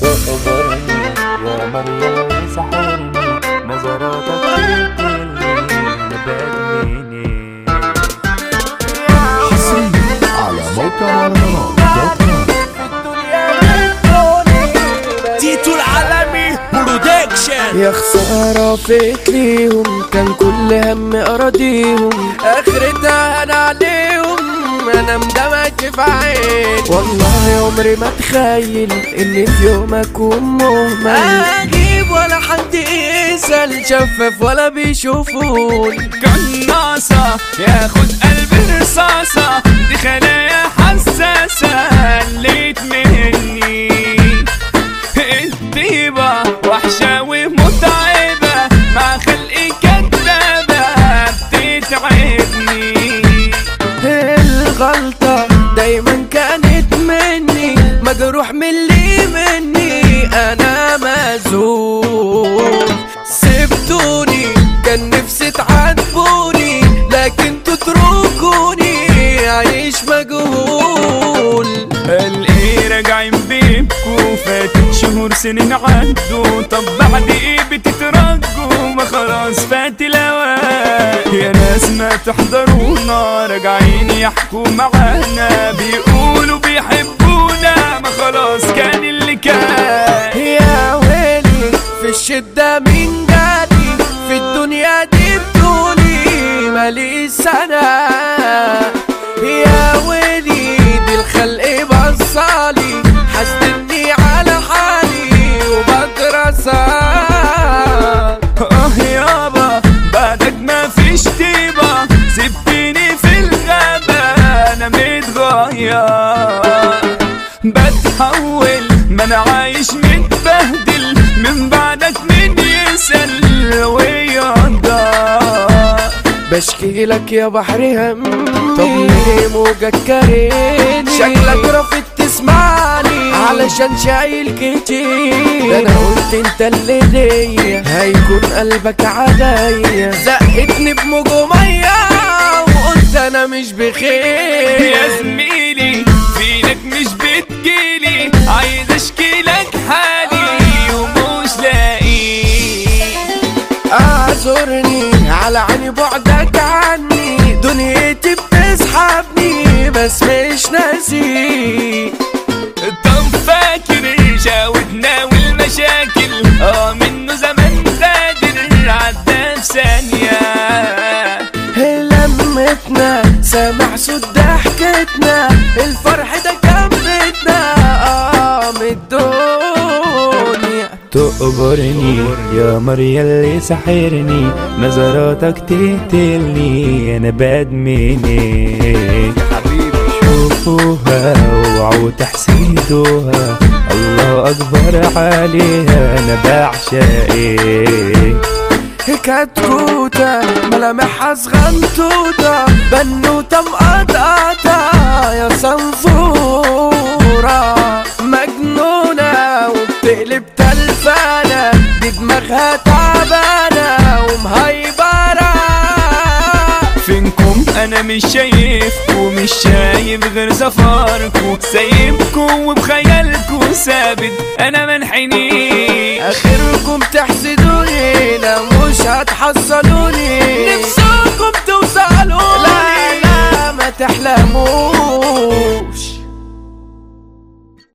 تقبرني يا مريم سحرني نظراتك تقتلني انا بدمني حصريا على موقع مهرجانات دوت كوم تيتو العالمي برودكشن يا خسارة فيك ليهم كان كل هم أراضيهم آخرتها أنا عليهم أنا مدمج في عين والله عمري ما أتخيل إن في يوم أكون مهمل أجيب ولا حد يسأل شفاف ولا بيشوفون قناصة ياخد قلب رصاصة دي خلايا حساسة قلت مني الطيبة وحشة ومتعبة مع خلق كدابة بتتعبني الغلطة دايما كانت مني مجروح من اللي مني انا مزول سبتوني كان نفسي تعاتبوني لكن تتركوني عايش مجهول الايه راجعين بيبكوا فاتت شهور سنين عدوا طب بعد ايه بتترجوا ما خلاص فات الاوان يا ناس ما تحضرونا راجعين يحكوا معانا بيقولوا بيحبونا ما خلاص كان اللي كان يا ويلي في الشدة مين جالي في الدنيا دي بتقولي مالي سنة يا ويلي دي الخلق بصالي حسدني على حالي وبدرسة اه يابا بعدك ما فيش طيبة سبتني في الغابة انا متغير بتحول ما انا عايش متبهدل من بعدك مين يسأل ويقدر بشكي لك يا بحر همي طب ليه موجك كارهني شكلك رافض تسمعني علشان شايل كتير ده انا قلت انت اللي ليا هيكون قلبك عليا زقتني بموجه ميه وقلت انا مش بخير يا زميلي فينك مش بتجيلي عايز اشكي لك حالي ومش لاقي اعذرني على عيني بعدك عني دنيتي بتسحبني بس مش ناسي طب فاكر جاودنا والمشاكل اه منه زمان غادر عدى في ثانية لمتنا سامع صوت ضحكتنا الفرح ده كان بيتنا اه من الدنيا تقبرني يا مريم اللي سحرني نظراتك تقتلني انا بدمني شوفوها واوعوا تحسدوها الله اكبر عليها انا بعشقك كتكوتة ملامحها صغنطوطة بنوتة مقطقطة يا صنفورة مجنونة وبتقلب تلفانة دي دماغها تعبانة ومهيبرة فينكم انا مش شايفكم مش شايف غير سفاركم سايبكم وبخيالكم ثابت انا منحني اخركم تحسدوني لا مش هتحصلوني نفسكم توصلوا لا لا ما تحلموش